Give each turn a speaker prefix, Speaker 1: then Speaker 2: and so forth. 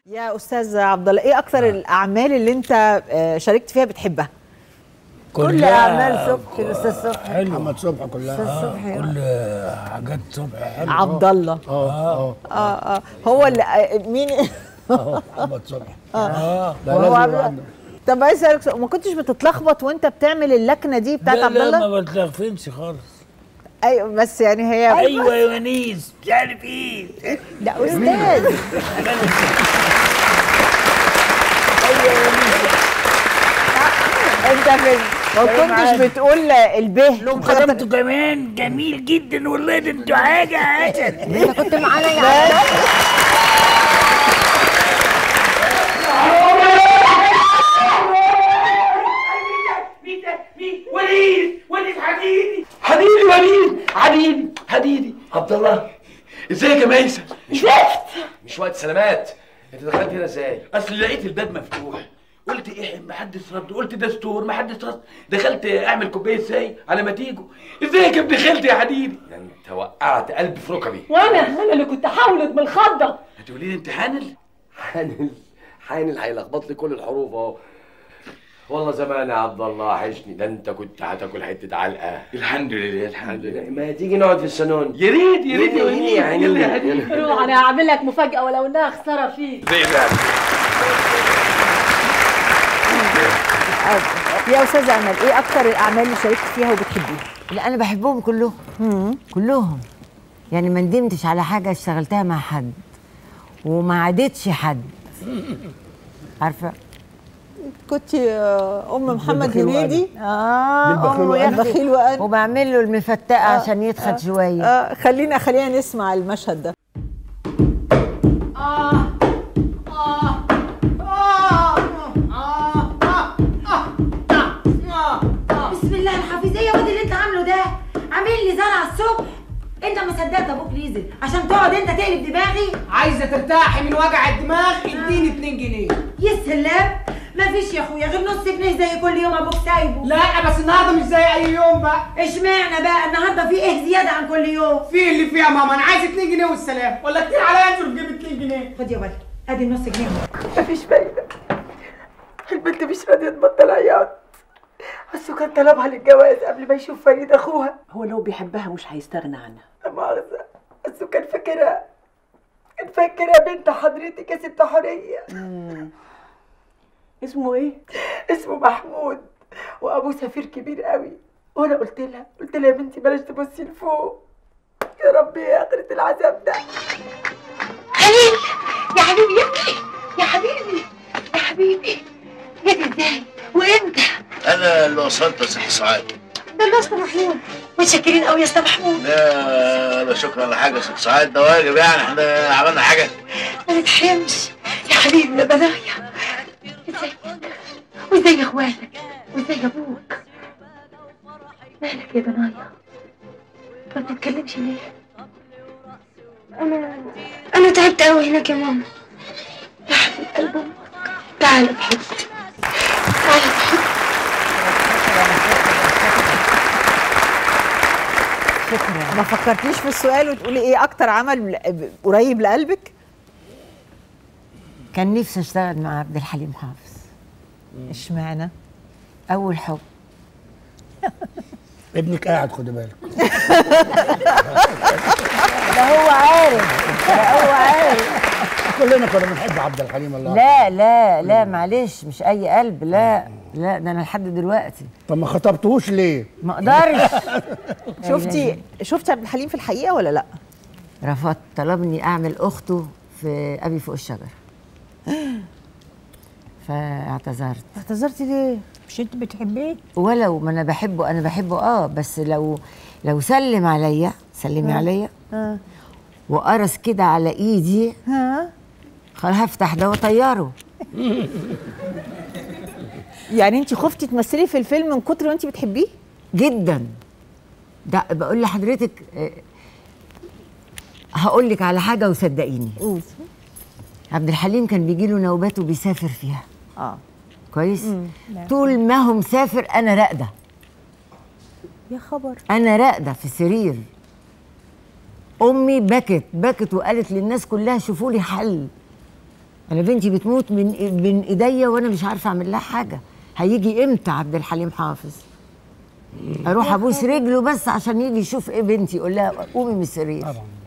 Speaker 1: يا استاذ عبد الله ايه اكثر الاعمال اللي انت آه، شاركت فيها بتحبها
Speaker 2: كل اعمال صبحي الاستاذ صبحي
Speaker 3: حلو
Speaker 4: محمد صبحي كلها
Speaker 2: استاذ صبحي
Speaker 3: كل حاجات صبحي حلو
Speaker 1: عبد الله
Speaker 4: اه اه
Speaker 1: اه اه هو اللي آه، مين
Speaker 4: اه محمد صبحي
Speaker 3: اه
Speaker 4: ده
Speaker 1: وهو
Speaker 4: لازم
Speaker 1: عبد-
Speaker 4: يبقى عنده.
Speaker 1: طب عايز اسالك سؤال، ما كنتش بتتلخبط وانت بتعمل اللكنه دي بتاعت
Speaker 3: لا
Speaker 1: عبد
Speaker 3: لا
Speaker 1: الله
Speaker 3: ما بتلغفنش خالص
Speaker 1: ايوه بس يعني هي
Speaker 3: ايوه يا ونيس مش عارف ايه
Speaker 1: لا استاذ انت في ما كنتش بتقول البه
Speaker 3: لهم خدمته كمان جميل جدا والله ده انتوا حاجه عسل
Speaker 2: انت كنت معانا يا
Speaker 5: مين ده؟ مين؟ وليد وليد حبيبي حبيبي وليد حبيبي حبيبي عبد الله ازيك يا ميسة؟ شفت
Speaker 6: مش وقت سلامات انت دخلت هنا ازاي
Speaker 5: اصل لقيت الباب مفتوح قلت ايه محدش رد قلت دستور محدش رد دخلت اعمل كوبايه شاي على ما تيجوا ازيك يا ابن خالتي يا حبيبي
Speaker 6: ده انت وقعت قلبي في ركبي
Speaker 7: وانا انا اللي كنت حاولت من الخضه
Speaker 5: هتقولي لي انت حانل
Speaker 6: حانل حانل هيلخبط لي كل الحروف اهو والله زمان يا عبد الله وحشني ده انت كنت هتاكل حته علقه
Speaker 5: الحمد لله الحمد لله
Speaker 6: ما تيجي نقعد في الصالون
Speaker 5: يا ريت يا ريت يا
Speaker 6: يا
Speaker 5: وليد
Speaker 6: عيني
Speaker 5: يلا يا حبيبي
Speaker 7: روح انا هعمل لك مفاجاه ولو انها خساره فيك
Speaker 5: زي ده
Speaker 1: يا استاذه امل ايه اكثر الاعمال اللي شاركت فيها وبتحبيها
Speaker 2: لا انا بحبهم كلهم كلهم يعني ما ندمتش على حاجه اشتغلتها مع حد وما عادتش حد عارفه
Speaker 1: كنت ام محمد
Speaker 4: بخيل وأنا.
Speaker 1: هنيدي
Speaker 2: اه
Speaker 4: بخيل
Speaker 2: أمه
Speaker 4: وأنا.
Speaker 2: يا أختي.
Speaker 1: بخيل وأنا.
Speaker 2: وبعمل له المفتقه عشان يتخن شويه
Speaker 1: آه خلينا خلينا نسمع المشهد ده
Speaker 8: بسم الله الحفيظيه وادي اللي انت عامله ده عامل لي زرع الصبح انت ما صدقت ابوك نزل عشان تقعد انت تقلب دماغي
Speaker 9: عايزه ترتاحي من وجع الدماغ اديني 2 جنيه
Speaker 8: يا سلام ما فيش يا اخويا غير نص جنيه زي كل يوم ابوك سايبه
Speaker 9: لا بس النهارده مش زي اي يوم بقى
Speaker 8: اشمعنى بقى النهارده في ايه زياده عن كل يوم
Speaker 9: في اللي فيها ماما انا عايز 2 جنيه والسلام ولا كتير عليا انزل تجيب 2 جنيه
Speaker 8: خد يا ولد ادي النص جنيه اهو.
Speaker 7: مفيش فايده البنت مش راضيه تبطل عياط بس كان طلبها للجواز قبل ما يشوف فريد اخوها
Speaker 9: هو لو بيحبها مش هيستغنى عنها
Speaker 7: لا مؤاخذه بس كان فاكرها كان فاكرها بنت حضرتك يا ست حوريه
Speaker 9: اسمه ايه
Speaker 7: اسمه محمود وابوه سفير كبير قوي وانا قلت لها قلت لها يا بنتي بلاش تبصي لفوق يا ربي يا اخرة العذاب ده
Speaker 8: خليل يا حبيبي يا ابني يا حبيبي يا حبيبي جيت ازاي وامتى
Speaker 10: انا اللي وصلت يا ست سعاد
Speaker 8: ده الله اسطى محمود متشكرين قوي يا اسطى محمود
Speaker 10: لا لا شكرا لحاجه يا ست سعاد ده واجب يعني احنا عملنا حاجه
Speaker 8: ما نتحرمش يا حبيبي يا بنايا ازيك وازاي اخواتك وازاي ابوك مالك يا بنايا ما بتتكلمش ليه انا انا تعبت قوي هناك يا ماما يا حبيب قلب امك تعالى بحب تعالى بحب
Speaker 2: شكرا
Speaker 1: ما فكرتيش في السؤال وتقولي ايه اكتر عمل ل- قريب لقلبك
Speaker 2: كان نفسي اشتغل مع عبد الحليم حافظ
Speaker 1: اشمعنى
Speaker 2: اول حب
Speaker 4: ابنك قاعد خد بالك
Speaker 2: ده هو عارف ده هو عارف
Speaker 4: كلنا كنا بنحب عبد الحليم الله
Speaker 2: لا لا لا معلش مش اي قلب لا لا ده انا لحد دلوقتي
Speaker 4: طب ما خطبتهوش ليه؟
Speaker 2: ما اقدرش
Speaker 1: شفتي شفتي عبد الحليم في الحقيقه ولا لا
Speaker 2: رفضت طلبني اعمل اخته في ابي فوق الشجره فاعتذرت
Speaker 1: اعتذرتي ليه مش انت بتحبيه
Speaker 2: ولو ما انا بحبه انا بحبه اه بس لو لو سلم عليا سلمي عليا
Speaker 1: ها
Speaker 2: وقرص كده على ايدي
Speaker 1: ها
Speaker 2: خلاص هفتح ده واطيره
Speaker 1: يعني انت خفتي تمثلي في الفيلم من كتر ما انت بتحبيه
Speaker 2: جدا ده بقول لحضرتك آه، هقول لك على حاجه وصدقيني عبد الحليم كان بيجي له نوبات وبيسافر فيها
Speaker 1: اه
Speaker 2: كويس طول ما هو مسافر انا راقده
Speaker 1: يا خبر
Speaker 2: انا راقده في السرير امي بكت بكت وقالت للناس كلها شوفوا لي حل انا بنتي بتموت من من ايديا وانا مش عارفه اعمل لها حاجه هيجي امتى عبد الحليم حافظ اروح ابوس رجله بس عشان يجي يشوف ايه بنتي يقول لها قومي من السرير
Speaker 4: طبعا